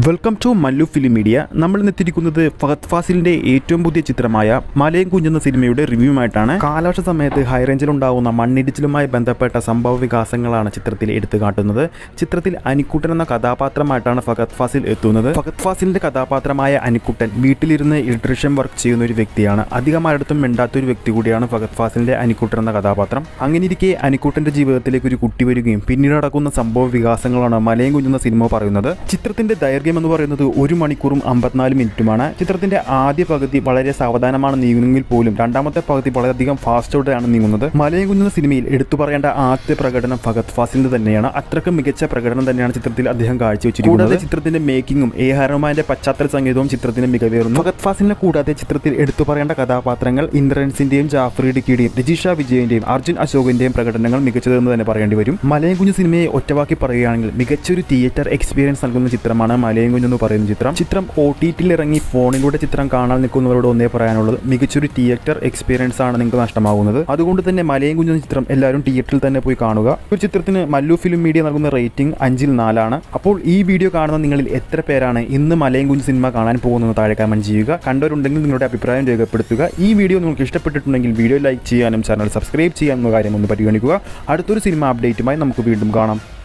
welcome to Mallu film media നമ്മൾ ഇന്നെത്തിയിരിക്കുന്നത് ഫഹദ് ഫാസിലിന്റെ ഏറ്റവും പുതിയ ചിത്രമായ മലയും കുഞ്ഞെന്ന സിനിമയുടെ റിവ്യൂമായിട്ടാണ് കാലാവസ്ഥ സമയത്ത് ഹൈറേഞ്ചിൽ ഉണ്ടാകുന്ന മണ്ണിടിച്ചിലുമായി ബന്ധപ്പെട്ട സംഭവ വികാസങ്ങളാണ് ചിത്രത്തിൽ എടുത്തു കാട്ടുന്നത് ചിത്രത്തിൽ അനിക്കുട്ടൻ എന്ന കഥാപാത്രമായിട്ടാണ് ഫഹദ് ഫാസിൽ എത്തുന്നത് ഫഹദ് ഫാസിലിന്റെ കഥാപാത്രമായ അനിക്കുട്ടൻ വീട്ടിലിരുന്ന് ഇലക്ട്രീഷ്യൻ വർക്ക് ചെയ്യുന്ന ഒരു വ്യക്തിയാണ് അധികം ആരുടെടുത്തും മിണ്ടാത്ത ഒരു വ്യക്തി കൂടിയാണ് ഫഹദ് ഫാസിലിന്റെ അനിക്കുട്ടൻ എന്ന കഥാപാത്രം അങ്ങനെ ഇരിക്കെ അനിക്കുട്ടന്റെ ജീവിതത്തിലേക്ക് ഒരു കുട്ടി വരികയും പിന്നീട് നടക്കുന്ന സംഭവ വികാസങ്ങളാണ് മലയും കുഞ്ഞെന്ന സിനിമ പറയുന്നത് ചിത്രത്തിന്റെ ദൈർഘ്യം എന്ന് പറയുന്നത് ഒരു മണിക്കൂറും അമ്പത്തിനാല് മിനിറ്റുമാണ് ചിത്രത്തിന്റെ ആദ്യ പകുതി വളരെ സാവധാനമാണ് നീങ്ങുന്നെങ്കിൽ പോലും രണ്ടാമത്തെ പകുതി വളരെയധികം ഫാസ്റ്റോടെയാണ് നീങ്ങുന്നത് മലയും കുഞ്ഞെന്ന സിനിമയിൽ എടുത്തു പറയേണ്ട ആദ്യ പ്രകടനം ഫഹദ് ഫാസിലിന്റെ തന്നെയാണ് അത്രയ്ക്ക് മികച്ച പ്രകടനം തന്നെയാണ് ചിത്രത്തിൽ അദ്ദേഹം കാഴ്ചവെച്ചിരിക്കുന്നത് കൂടാതെ ചിത്രത്തിന്റെ മേക്കിങ്ങും എ ഹനുമാന്റെ പശ്ചാത്തല സംഗീതവും ചിത്രത്തിന് മികവേറുന്നു ഫഹദ് ഫാസിലിനെ കൂടാതെ ചിത്രത്തിൽ എടുത്തു പറയേണ്ട കഥാപാത്രങ്ങൾ ഇന്ദ്രൻസിന്റെയും ജാഫറി ഡിക്കിയുടെയും രജിഷ വിജയന്റെയും അർജുൻ അശോകിന്റെയും പ്രകടനങ്ങൾ മികച്ചതെന്ന് തന്നെ പറയേണ്ടി വരും മലയും കുഞ്ഞു സിനിമയെ ഒറ്റവാക്കി പറയുകയാണെങ്കിൽ മികച്ചൊരു തിയേറ്റർ എക്സ്പീരിയൻസ് നൽകുന്ന ചിത്രമാണ് മലയും കുഞ്ഞു എന്ന് പറയുന്ന ചിത്രം ചിത്രം ഒ ടി ടിയിൽ ഇറങ്ങി ഫോണിലൂടെ ചിത്രം കാണാൻ നിൽക്കുന്നവരോട് ഒന്നേ പറയാനുള്ളത് മികച്ചൊരു തിയേറ്റർ എക്സ്പീരിയൻസ് ആണ് നിങ്ങൾക്ക് നഷ്ടമാകുന്നത് അതുകൊണ്ട് തന്നെ മലയും കുഞ്ഞു എന്ന ചിത്രം എല്ലാവരും തിയേറ്ററിൽ തന്നെ പോയി കാണുക ഒരു ചിത്രത്തിന് മല്ലു ഫിലിം മീഡിയ നൽകുന്ന റേറ്റിംഗ് അഞ്ചിൽ നാലാണ് അപ്പോൾ ഈ വീഡിയോ കാണുന്ന നിങ്ങളിൽ എത്ര പേരാണ് ഇന്ന് മലയും കുഞ്ഞു സിനിമ കാണാൻ പോകുന്നത് താഴെ കമന്റ് ചെയ്യുക കണ്ടവരുണ്ടെങ്കിൽ നിങ്ങളുടെ അഭിപ്രായം രേഖപ്പെടുത്തുക ഈ വീഡിയോ നിങ്ങൾക്ക് ഇഷ്ടപ്പെട്ടിട്ടുണ്ടെങ്കിൽ വീഡിയോ ലൈക്ക് ചെയ്യാനും ചാനൽ സബ്സ്ക്രൈബ് ചെയ്യാനുള്ള കാര്യം ഒന്ന് പരിഗണിക്കുക അടുത്തൊരു സിനിമ അപ്ഡേറ്റുമായി നമുക്ക് വീണ്ടും കാണാം